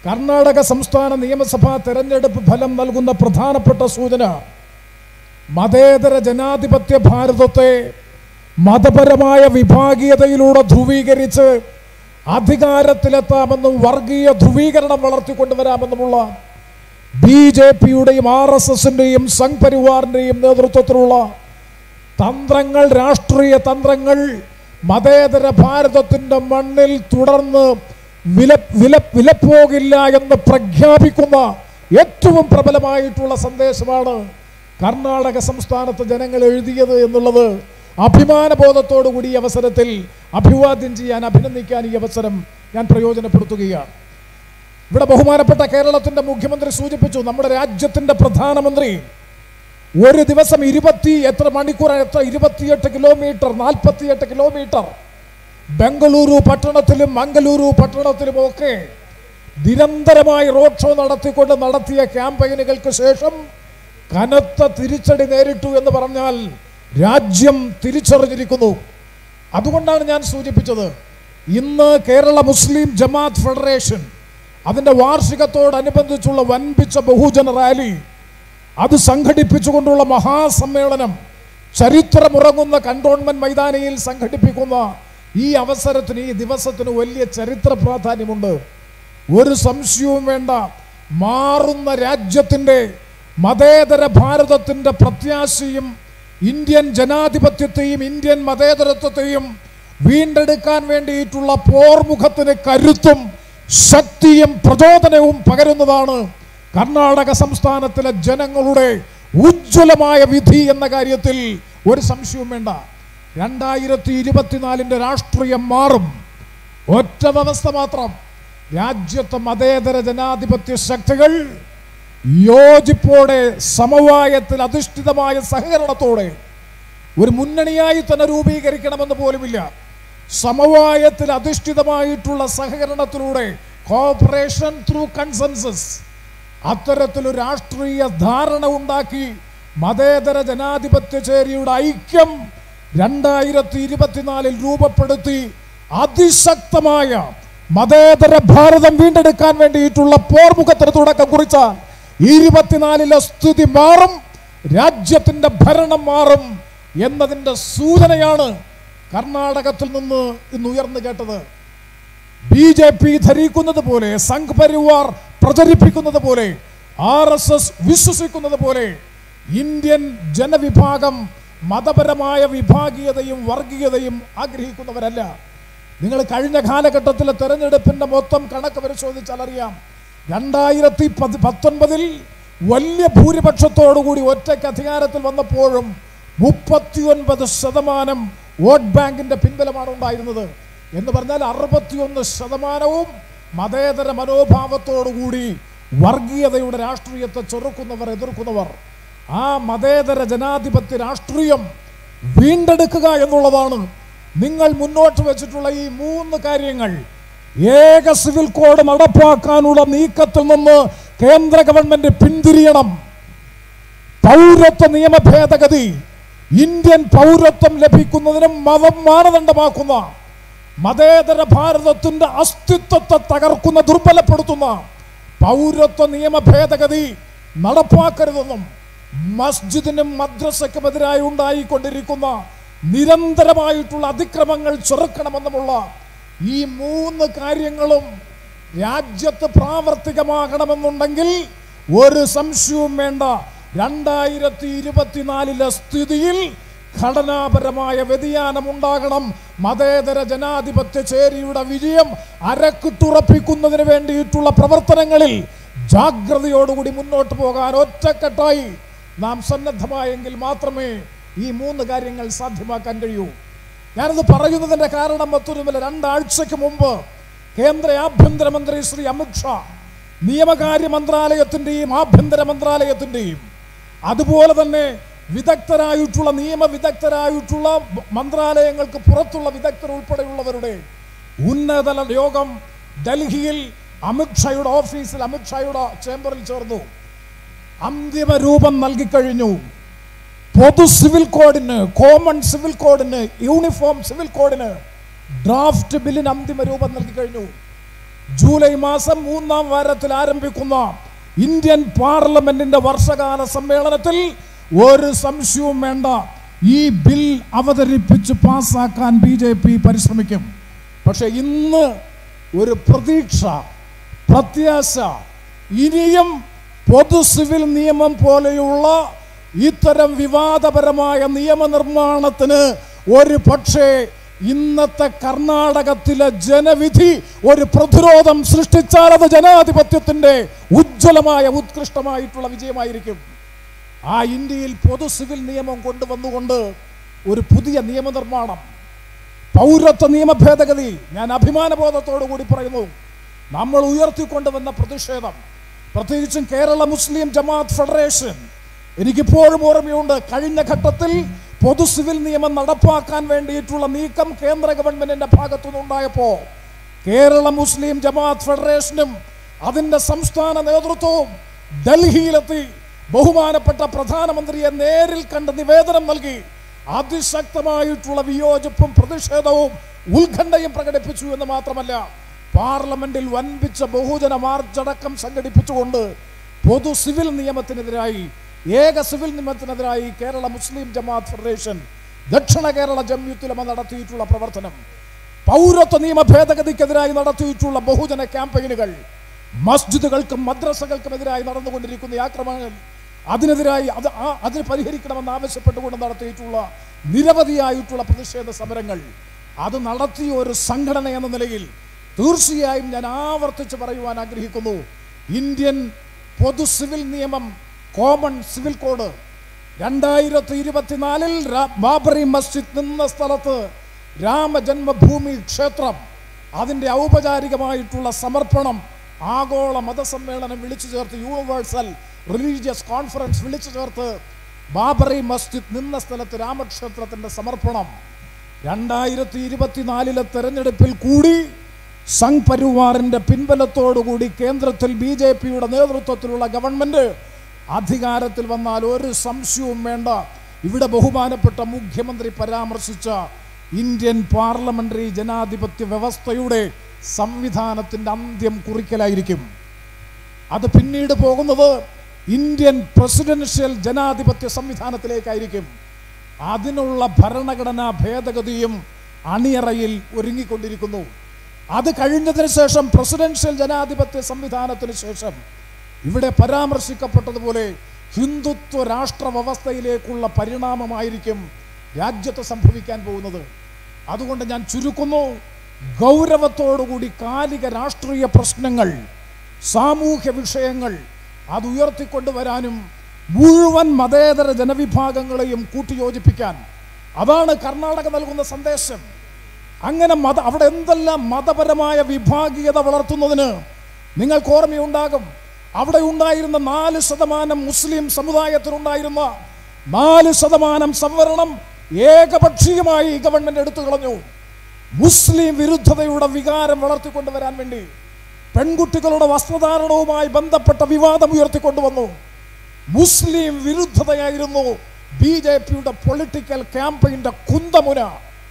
കർണാടക സംസ്ഥാന നിയമസഭാ തെരഞ്ഞെടുപ്പ് ഫലം നൽകുന്ന പ്രധാനപ്പെട്ട സൂചന മതേതര ജനാധിപത്യ ഭാരതത്തെ മതപരമായ വിഭാഗീയതയിലൂടെ ധ്രുവീകരിച്ച് അധികാരത്തിലെത്താമെന്നും വർഗീയ ധ്രുവീകരണം വളർത്തിക്കൊണ്ടുവരാമെന്നുമുള്ള ബി ജെ പിയുടെയും ആർ എസ് എസിൻ്റെയും സംഘ് പരിവാറിൻ്റെയും നേതൃത്വത്തിലുള്ള തന്ത്രങ്ങൾ രാഷ്ട്രീയ തന്ത്രങ്ങൾ മതേതര ഭാരതത്തിൻ്റെ മണ്ണിൽ തുടർന്ന് വില വില വിലപ്പോകില്ല എന്ന് പ്രഖ്യാപിക്കുന്ന ഏറ്റവും പ്രബലമായിട്ടുള്ള സന്ദേശമാണ് കർണാടക സംസ്ഥാനത്ത് ജനങ്ങൾ എഴുതിയത് എന്നുള്ളത് അഭിമാനബോധത്തോടു കൂടി ഈ അവസരത്തിൽ അഭിവാദ്യം ചെയ്യാൻ അഭിനന്ദിക്കാൻ ഈ അവസരം ഞാൻ പ്രയോജനപ്പെടുത്തുകയാണ് ഇവിടെ ബഹുമാനപ്പെട്ട കേരളത്തിന്റെ മുഖ്യമന്ത്രി സൂചിപ്പിച്ചു നമ്മുടെ രാജ്യത്തിന്റെ പ്രധാനമന്ത്രി ഒരു ദിവസം ഇരുപത്തി എത്ര മണിക്കൂർ എത്ര ഇരുപത്തിയെട്ട് കിലോമീറ്റർ നാൽപ്പത്തിയെട്ട് കിലോമീറ്റർ ബംഗളൂരു പട്ടണത്തിലും മംഗളൂരു പട്ടണത്തിലും ഒക്കെ നിരന്തരമായി റോഡ് ഷോ നടത്തിക്കൊണ്ട് നടത്തിയ ക്യാമ്പയിനുകൾക്ക് ശേഷം കനത്ത തിരിച്ചടി നേരിട്ടു എന്ന് പറഞ്ഞാൽ രാജ്യം തിരിച്ചറിഞ്ഞിരിക്കുന്നു അതുകൊണ്ടാണ് ഞാൻ സൂചിപ്പിച്ചത് ഇന്ന് കേരള മുസ്ലിം ജമാഅത്ത് ഫെഡറേഷൻ അതിൻ്റെ വാർഷികത്തോടനുബന്ധിച്ചുള്ള വൻപിച്ച ബഹുജന റാലി അത് സംഘടിപ്പിച്ചുകൊണ്ടുള്ള മഹാസമ്മേളനം ചരിത്രമുറങ്ങുന്ന കണ്ടോൺമെന്റ് മൈതാനിയിൽ സംഘടിപ്പിക്കുന്ന ഈ അവസരത്തിന് ഈ ദിവസത്തിന് വലിയ ചരിത്ര പ്രാധാന്യമുണ്ട് ഒരു സംശയവും വേണ്ട മാറുന്ന രാജ്യത്തിൻ്റെ മതേതര ഭാരതത്തിൻ്റെ പ്രത്യാശയും ഇന്ത്യൻ ജനാധിപത്യത്തെയും ഇന്ത്യൻ മതേതരത്വത്തെയും വീണ്ടെടുക്കാൻ വേണ്ടിയിട്ടുള്ള പോർമുഖത്തിന് കരുത്തും ശക്തിയും പ്രചോദനവും പകരുന്നതാണ് കർണാടക സംസ്ഥാനത്തിലെ ജനങ്ങളുടെ ഉജ്ജ്വലമായ വിധി എന്ന കാര്യത്തിൽ ഒരു സംശയവും വേണ്ട രണ്ടായിരത്തി ഇരുപത്തിനാലിൻ്റെ രാഷ്ട്രീയം മാറും ഒറ്റ വ്യവസ്ഥ മാത്രം രാജ്യത്തെ മതേതര ജനാധിപത്യ ശക്തികൾ യോജിപ്പോടെ സമവായത്തിൽ അധിഷ്ഠിതമായ സഹകരണത്തോടെ ഒരു മുന്നണിയായി തന്നെ രൂപീകരിക്കണമെന്ന് പോലുമില്ല സമവായത്തിൽ അധിഷ്ഠിതമായിട്ടുള്ള സഹകരണത്തിലൂടെ കോപ്പറേഷൻ ത്രൂ കൺസെൻസസ് അത്തരത്തിലൊരു രാഷ്ട്രീയ ധാരണ ഉണ്ടാക്കി മതേതര ജനാധിപത്യ ചേരിയുടെ ഐക്യം രണ്ടായിരത്തി ഇരുപത്തിനാലിൽ രൂപപ്പെടുത്തി അതിശക്തമായ മതേതര ഭാരതം വീണ്ടെടുക്കാൻ വേണ്ടിയിട്ടുള്ള പോർമുഖത്തിന് തുടക്കം കുറിച്ച ഇരുപത്തിനാലിലെ സ്ഥിതി മാറും രാജ്യത്തിന്റെ ഭരണം മാറും എന്നതിന്റെ സൂചനയാണ് കർണാടകത്തിൽ നിന്ന് ഇന്ന് ഉയർന്നു കേട്ടത് ബി ജെ പി ധരിക്കുന്നത് പോലെ സംഘ് പരിവാർ പ്രചരിപ്പിക്കുന്നത് പോലെ ആർ എസ് എസ് വിശ്വസിക്കുന്നത് പോലെ ഇന്ത്യൻ ജനവിഭാഗം മതപരമായ വിഭാഗീയതയും വർഗീയതയും ആഗ്രഹിക്കുന്നവരല്ല നിങ്ങൾ കഴിഞ്ഞ കാലഘട്ടത്തിലെ തെരഞ്ഞെടുപ്പിന്റെ മൊത്തം കണക്ക് പരിശോധിച്ചാൽ അറിയാം രണ്ടായിരത്തി പത് പത്തൊൻപതിൽ വലിയ ഭൂരിപക്ഷത്തോടുകൂടി ഒറ്റയ്ക്ക് അധികാരത്തിൽ വന്നപ്പോഴും മുപ്പത്തിയൊൻപത് ശതമാനം വോട്ട് ബാങ്കിന്റെ പിൻബലമാണ് ഉണ്ടായിരുന്നത് എന്ന് പറഞ്ഞാൽ അറുപത്തിയൊന്ന് ശതമാനവും മതേതര മനോഭാവത്തോടുകൂടി വർഗീയതയുടെ രാഷ്ട്രീയത്തെ ചെറുക്കുന്നവർ എതിർക്കുന്നവർ ആ മതേതര ജനാധിപത്യ രാഷ്ട്രീയം വീണ്ടെടുക്കുക എന്നുള്ളതാണ് നിങ്ങൾ മുന്നോട്ട് വെച്ചിട്ടുള്ള ഈ മൂന്ന് കാര്യങ്ങൾ ഏക സിവിൽ കോഡ് നടപ്പാക്കാനുള്ള നീക്കത്തിൽ നിന്ന് കേന്ദ്ര ഗവൺമെന്റ് പിന്തിരിയണം പൗരത്വ നിയമ ഭേദഗതി ഇന്ത്യൻ പൗരത്വം ലഭിക്കുന്നതിനും മതം മാനദണ്ഡമാക്കുന്ന മതേതര ഭാരതത്തിന്റെ അസ്തിത്വത്തെ തകർക്കുന്ന ദുർബലപ്പെടുത്തുന്ന പൗരത്വ നിയമ ഭേദഗതി നടപ്പാക്കരുതെന്നും മസ്ജിദിനും മദ്രസയ്ക്കുമെതിരായി ഉണ്ടായിക്കൊണ്ടിരിക്കുന്ന നിരന്തരമായിട്ടുള്ള അതിക്രമങ്ങൾ ചെറുക്കണമെന്നുമുള്ള ഈ മൂന്ന് കാര്യങ്ങളും രാജ്യത്ത് പ്രാവർത്തികമാകണമെന്നുണ്ടെങ്കിൽ ഒരു സംശയവും വേണ്ട രണ്ടായിരത്തി ഇരുപത്തിനാലിലെ സ്ഥിതിയിൽ ഘടനാപരമായ വ്യതിയാനം ഉണ്ടാകണം മതേതര ജനാധിപത്യ ചേരിയുടെ വിജയം അരക്കിട്ടുറപ്പിക്കുന്നതിന് വേണ്ടിയിട്ടുള്ള പ്രവർത്തനങ്ങളിൽ ജാഗ്രതയോടുകൂടി മുന്നോട്ട് പോകാൻ ഒറ്റക്കെട്ടായി നാം സന്നദ്ധമായെങ്കിൽ മാത്രമേ ഈ മൂന്ന് കാര്യങ്ങൾ സാധ്യമാക്കാൻ കഴിയൂ ഞാനത് പറയുന്നതിന്റെ കാരണം മറ്റൊന്നുമില്ല രണ്ടാഴ്ചയ്ക്ക് മുമ്പ് കേന്ദ്ര ആഭ്യന്തരമന്ത്രി ശ്രീ അമിത്ഷാ നിയമകാര്യ മന്ത്രാലയത്തിന്റെയും ആഭ്യന്തര മന്ത്രാലയത്തിന്റെയും അതുപോലെ തന്നെ വിദഗ്ധരായിട്ടുള്ള നിയമ വിദഗ്ധരായിട്ടുള്ള മന്ത്രാലയങ്ങൾക്ക് പുറത്തുള്ള വിദഗ്ധർ ഉൾപ്പെടെയുള്ളവരുടെ ഉന്നതതല യോഗം ഡൽഹിയിൽ അമിത്ഷായുടെ ഓഫീസിൽ അമിത്ഷായുടെ ചേംബറിൽ ചേർന്നു അന്തിമ രൂപം നൽകിക്കഴിഞ്ഞു പൊതു സിവിൽ കോഡിന് കോമൺ സിവിൽ കോഡിന് യൂണിഫോം സിവിൽ കോഡിന് ഡ്രാഫ്റ്റ് ബില്ലിന് അന്തിമ രൂപം നൽകി കഴിഞ്ഞു ജൂലൈ മാസം മൂന്നാം വാരത്തിൽ ആരംഭിക്കുന്ന ഇന്ത്യൻ പാർലമെന്റിന്റെ വർഷകാല സമ്മേളനത്തിൽ ഒരു സംശയവും വേണ്ട ഈ ബിൽ അവതരിപ്പിച്ച് പാസ്സാക്കാൻ ബി ജെ പി പരിശ്രമിക്കും പക്ഷെ ഇന്ന് ഒരു പ്രതീക്ഷ പ്രത്യാശ ഇനിയും പൊതു സിവിൽ നിയമം പോലെയുള്ള ഇത്തരം വിവാദപരമായ നിയമനിർമ്മാണത്തിന് ഒരു പക്ഷേ ഇന്നത്തെ കർണാടകത്തിലെ ജനവിധി ഒരു പ്രതിരോധം സൃഷ്ടിച്ചാൽ അത് ജനാധിപത്യത്തിന്റെ ഉജ്ജ്വലമായ ഉത്കൃഷ്ടമായിട്ടുള്ള വിജയമായിരിക്കും ആ ഇന്ത്യയിൽ പൊതു സിവിൽ നിയമം കൊണ്ടുവന്നുകൊണ്ട് ഒരു പുതിയ നിയമനിർമ്മാണം പൗരത്വ നിയമ ഭേദഗതി ഞാൻ അഭിമാനബോധത്തോടു കൂടി പറയുന്നു നമ്മൾ ഉയർത്തിക്കൊണ്ടുവന്ന പ്രതിഷേധം പ്രത്യേകിച്ചും കേരള മുസ്ലിം ജമാഅത്ത് ഫെഡറേഷൻ എനിക്കിപ്പോഴും ഓർമ്മയുണ്ട് കഴിഞ്ഞ ഘട്ടത്തിൽ പൊതു സിവിൽ നിയമം നടപ്പാക്കാൻ വേണ്ടിയിട്ടുള്ള നീക്കം കേന്ദ്ര ഗവൺമെന്റിന്റെ ഭാഗത്തു നിന്നുണ്ടായപ്പോ കേരള മുസ്ലിം ജമാഅത്ത് ഫെഡറേഷനും അതിന്റെ സംസ്ഥാന നേതൃത്വവും ഡൽഹിയിലെത്തി ബഹുമാനപ്പെട്ട പ്രധാനമന്ത്രിയെ നേരിൽ കണ്ട് നിവേദനം നൽകി അതിശക്തമായിട്ടുള്ള വിയോജിപ്പും പ്രതിഷേധവും ഉത്കണ്ഠയും പ്രകടിപ്പിച്ചു എന്ന് മാത്രമല്ല പാർലമെന്റിൽ വൻപിച്ച ബഹുജന മാർച്ചടക്കം സംഘടിപ്പിച്ചുകൊണ്ട് പൊതു സിവിൽ നിയമത്തിനെതിരായി ഏക സിവിൽ നിയമത്തിനെതിരായി കേരള മുസ്ലിം ജമാഅത്ത് ഫെഡറേഷൻ ദക്ഷിണ കേരള ജമ്യുത്തുലമ നടത്തിയിട്ടുള്ള പ്രവർത്തനം പൗരത്വ നിയമ ഭേദഗതിക്കെതിരായി നടത്തിയിട്ടുള്ള ബഹുജന ക്യാമ്പയിനുകൾ മസ്ജിദുകൾക്കും മദ്രസകൾക്കുമെതിരായി നടന്നുകൊണ്ടിരിക്കുന്ന ഈ ആക്രമണങ്ങൾ അതിനെതിരായി അത് ആ- അതിന് പരിഹരിക്കണമെന്ന് ആവശ്യപ്പെട്ടുകൊണ്ട് നടത്തിയിട്ടുള്ള നിരവധിയായിട്ടുള്ള പ്രതിഷേധ സമരങ്ങൾ അത് നടത്തിയ ഒരു സംഘടന എന്ന നിലയിൽ തീർച്ചയായും ഞാൻ ആവർത്തിച്ച് പറയുവാൻ ആഗ്രഹിക്കുന്നു ഇന്ത്യൻ പൊതു സിവിൽ നിയമം കോമൺ സിവിൽ കോഡ് രണ്ടായിരത്തി ഇരുപത്തിനാലിൽ ര- ബാബറി മസ്ജിദ് നിന്ന സ്ഥലത്ത് രാമജന്മഭൂമി ക്ഷേത്രം അതിൻ്റെ ഔപചാരികമായിട്ടുള്ള സമർപ്പണം ആഗോള മതസമ്മേളനം വിളിച്ചു ചേർത്ത് യൂണിവേഴ്സൽ റിലീജിയസ് കോൺഫറൻസ് വിളിച്ചു ചേർത്ത് ബാബറി മസ്ജിദ് നിന്ന സ്ഥലത്ത് രാമക്ഷേത്രത്തിന്റെ സമർപ്പണം രണ്ടായിരത്തി ഇരുപത്തിനാലിലെ തെരഞ്ഞെടുപ്പിൽ കൂടി സംഘ് പരിവാറിന്റെ പിൻബലത്തോടുകൂടി കേന്ദ്രത്തിൽ ബി ജെ പിയുടെ നേതൃത്വത്തിലുള്ള ഗവൺമെന്റ് അധികാരത്തിൽ വന്നാൽ ഒരു സംശയവും വേണ്ട ഇവിടെ ബഹുമാനപ്പെട്ട മുഖ്യമന്ത്രി പരാമർശിച്ച ഇന്ത്യൻ പാർലമെന്ററി ജനാധിപത്യ വ്യവസ്ഥയുടെ സംവിധാനത്തിന്റെ അന്ത്യം കുറിക്കലായിരിക്കും അത് പിന്നീട് പോകുന്നത് ഇന്ത്യൻ പ്രസിഡൻഷ്യൽ ജനാധിപത്യ സംവിധാനത്തിലേക്കായിരിക്കും അതിനുള്ള ഭരണഘടനാ ഭേദഗതിയും അണിയറയിൽ ഒരുങ്ങിക്കൊണ്ടിരിക്കുന്നു അത് കഴിഞ്ഞതിന് ശേഷം പ്രസിഡൻഷ്യൽ ജനാധിപത്യ സംവിധാനത്തിന് ശേഷം ഇവിടെ പരാമർശിക്കപ്പെട്ടതുപോലെ ഹിന്ദുത്വ രാഷ്ട്ര വ്യവസ്ഥയിലേക്കുള്ള പരിണാമമായിരിക്കും രാജ്യത്ത് സംഭവിക്കാൻ പോകുന്നത് അതുകൊണ്ട് ഞാൻ ചുരുക്കുന്നു ഗൗരവത്തോടുകൂടി കാലിക രാഷ്ട്രീയ പ്രശ്നങ്ങൾ സാമൂഹ്യ വിഷയങ്ങൾ അത് ഉയർത്തിക്കൊണ്ടുവരാനും മുഴുവൻ മതേതര ജനവിഭാഗങ്ങളെയും കൂട്ടിയോജിപ്പിക്കാൻ അതാണ് കർണാടക നൽകുന്ന സന്ദേശം അങ്ങനെ മത അവിടെ എന്തെല്ലാം മതപരമായ വിഭാഗീയത വളർത്തുന്നതിന് നിങ്ങൾക്ക് ഓർമ്മയുണ്ടാകും അവിടെ ഉണ്ടായിരുന്ന നാല് ശതമാനം മുസ്ലിം സമുദായത്തിനുണ്ടായിരുന്ന നാല് ശതമാനം സംവരണം ഏകപക്ഷീയമായി ഈ ഗവൺമെന്റ് എടുത്തു കളഞ്ഞു മുസ്ലിം വിരുദ്ധതയുടെ വികാരം വളർത്തിക്കൊണ്ടുവരാൻ വേണ്ടി പെൺകുട്ടികളുടെ വസ്ത്രധാരണവുമായി ബന്ധപ്പെട്ട വിവാദം ഉയർത്തിക്കൊണ്ടുവന്നു മുസ്ലിം വിരുദ്ധതയായിരുന്നു ബി ജെ പിയുടെ പൊളിറ്റിക്കൽ ക്യാമ്പയിന്റെ കുന്തമുന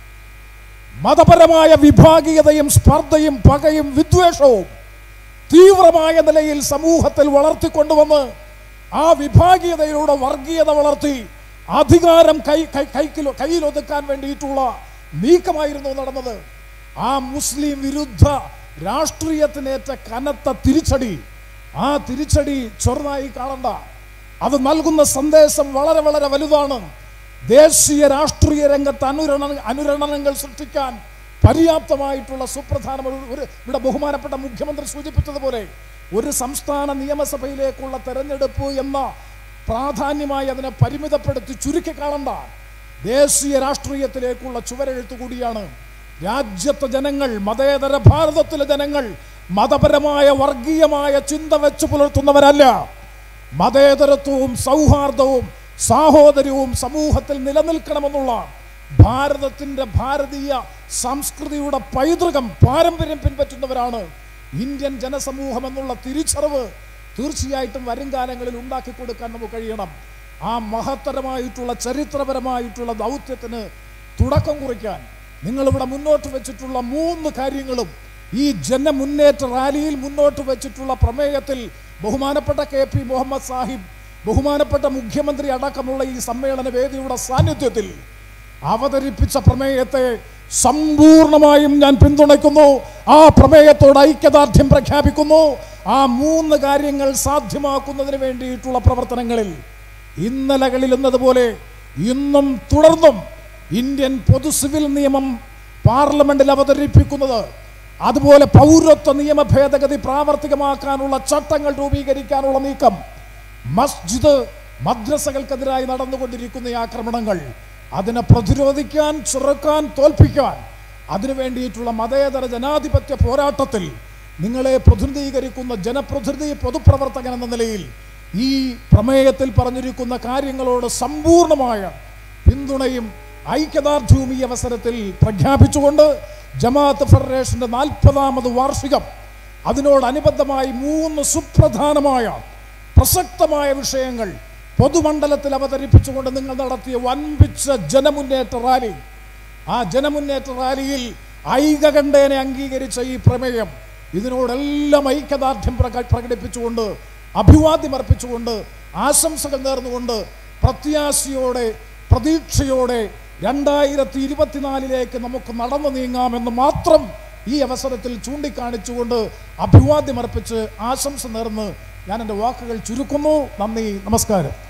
മതപരമായ വിഭാഗീയതയും സ്പർദ്ധയും പകയും വിദ്വേഷവും തീവ്രമായ നിലയിൽ സമൂഹത്തിൽ വളർത്തിക്കൊണ്ടുവന്ന് ആ വിഭാഗീയതയിലൂടെ വർഗീയത വളർത്തി അധികാരം കൈ കൈ കൈക്കിലോ കയ്യിലൊതുക്കാൻ വേണ്ടിയിട്ടുള്ള നീക്കമായിരുന്നു നടന്നത് ആ മുസ്ലിം വിരുദ്ധ രാഷ്ട്രീയത്തിനേറ്റ കനത്ത തിരിച്ചടി ആ തിരിച്ചടി ചെറുതായി കാണണ്ട അത് നൽകുന്ന സന്ദേശം വളരെ വളരെ വലുതാണ് ദേശീയ രാഷ്ട്രീയ രംഗത്ത് അനുരണ അനുരണനങ്ങൾ സൃഷ്ടിക്കാൻ പര്യാപ്തമായിട്ടുള്ള സുപ്രധാന ഒരു ഒരു- ഇവിടെ ബഹുമാനപ്പെട്ട മുഖ്യമന്ത്രി സൂചിപ്പിച്ചതുപോലെ ഒരു സംസ്ഥാന നിയമസഭയിലേക്കുള്ള തെരഞ്ഞെടുപ്പ് എന്ന പ്രാധാന്യമായി അതിനെ പരിമിതപ്പെടുത്തി ചുരുക്കി കാണണ്ട ദേശീയ രാഷ്ട്രീയത്തിലേക്കുള്ള ചുവരെഴുത്ത് കൂടിയാണ് രാജ്യത്തെ ജനങ്ങൾ മതേതര ഭാരതത്തിലെ ജനങ്ങൾ മതപരമായ വർഗീയമായ ചിന്ത വെച്ച് പുലർത്തുന്നവരല്ല മതേതരത്വവും സൗഹാർദ്ദവും സാഹോദര്യവും സമൂഹത്തിൽ നിലനിൽക്കണമെന്നുള്ള ഭാരതത്തിന്റെ ഭാരതീയ സംസ്കൃതിയുടെ പൈതൃകം പാരമ്പര്യം പിൻപറ്റുന്നവരാണ് ഇന്ത്യൻ ജനസമൂഹം എന്നുള്ള തിരിച്ചറിവ് തീർച്ചയായിട്ടും വരും കാലങ്ങളിൽ ഉണ്ടാക്കി കൊടുക്കാൻ നമുക്ക് കഴിയണം ആ മഹത്തരമായിട്ടുള്ള ചരിത്രപരമായിട്ടുള്ള ദൗത്യത്തിന് തുടക്കം കുറിക്കാൻ നിങ്ങളിവിടെ മുന്നോട്ട് വെച്ചിട്ടുള്ള മൂന്ന് കാര്യങ്ങളും ഈ ജനമുന്നേറ്റ റാലിയിൽ മുന്നോട്ട് വെച്ചിട്ടുള്ള പ്രമേയത്തിൽ ബഹുമാനപ്പെട്ട കെ പി മുഹമ്മദ് സാഹിബ് ബഹുമാനപ്പെട്ട മുഖ്യമന്ത്രി അടക്കമുള്ള ഈ സമ്മേളന വേദിയുടെ സാന്നിധ്യത്തിൽ അവതരിപ്പിച്ച പ്രമേയത്തെ സമ്പൂർണമായും ഞാൻ പിന്തുണയ്ക്കുന്നു ആ പ്രമേയത്തോട് ഐക്യദാർഢ്യം പ്രഖ്യാപിക്കുന്നു ആ മൂന്ന് കാര്യങ്ങൾ സാധ്യമാക്കുന്നതിന് വേണ്ടിയിട്ടുള്ള പ്രവർത്തനങ്ങളിൽ ഇന്നലകളിൽ എന്നതുപോലെ ഇന്നും തുടർന്നും ഇന്ത്യൻ പൊതു സിവിൽ നിയമം പാർലമെന്റിൽ അവതരിപ്പിക്കുന്നത് അതുപോലെ പൗരത്വ നിയമ ഭേദഗതി പ്രാവർത്തികമാക്കാനുള്ള ചട്ടങ്ങൾ രൂപീകരിക്കാനുള്ള നീക്കം മസ്ജിദ് മദ്രസകൾക്കെതിരായി നടന്നുകൊണ്ടിരിക്കുന്ന ഈ ആക്രമണങ്ങൾ അതിനെ പ്രതിരോധിക്കാൻ ചെറുക്കാൻ തോൽപ്പിക്കാൻ അതിനു വേണ്ടിയിട്ടുള്ള മതേതര ജനാധിപത്യ പോരാട്ടത്തിൽ നിങ്ങളെ പ്രതിനിധീകരിക്കുന്ന ജനപ്രതിനിധി പൊതുപ്രവർത്തകൻ എന്ന നിലയിൽ ഈ പ്രമേയത്തിൽ പറഞ്ഞിരിക്കുന്ന കാര്യങ്ങളോട് സമ്പൂർണമായ പിന്തുണയും ഐക്യദാർഢ്യവും ഈ അവസരത്തിൽ പ്രഖ്യാപിച്ചുകൊണ്ട് ജമാഅത്ത് ഫെഡറേഷന്റെ നാൽപ്പതാമത് വാർഷികം അതിനോടനുബന്ധമായി മൂന്ന് സുപ്രധാനമായ പ്രസക്തമായ വിഷയങ്ങൾ പൊതുമണ്ഡലത്തിൽ അവതരിപ്പിച്ചുകൊണ്ട് നിങ്ങൾ നടത്തിയ വൻപിച്ച ജനമുന്നേറ്റ റാലി ആ ജനമുന്നേറ്റ റാലിയിൽ ഐകകണ്ഠേനെ അംഗീകരിച്ച ഈ പ്രമേയം ഇതിനോടെല്ലാം ഐക്യദാർഢ്യം പ്രക- പ്രകടിപ്പിച്ചുകൊണ്ട് അഭിവാദ്യം അർപ്പിച്ചുകൊണ്ട് ആശംസകൾ നേർന്നുകൊണ്ട് പ്രത്യാശയോടെ പ്രതീക്ഷയോടെ രണ്ടായിരത്തി ഇരുപത്തിനാലിലേക്ക് നമുക്ക് നടന്നു നീങ്ങാമെന്ന് മാത്രം ഈ അവസരത്തിൽ ചൂണ്ടിക്കാണിച്ചുകൊണ്ട് അഭിവാദ്യം അർപ്പിച്ച് ആശംസ നേർന്ന് ഞാൻ എൻ്റെ വാക്കുകൾ ചുരുക്കുന്നു നന്ദി നമസ്കാരം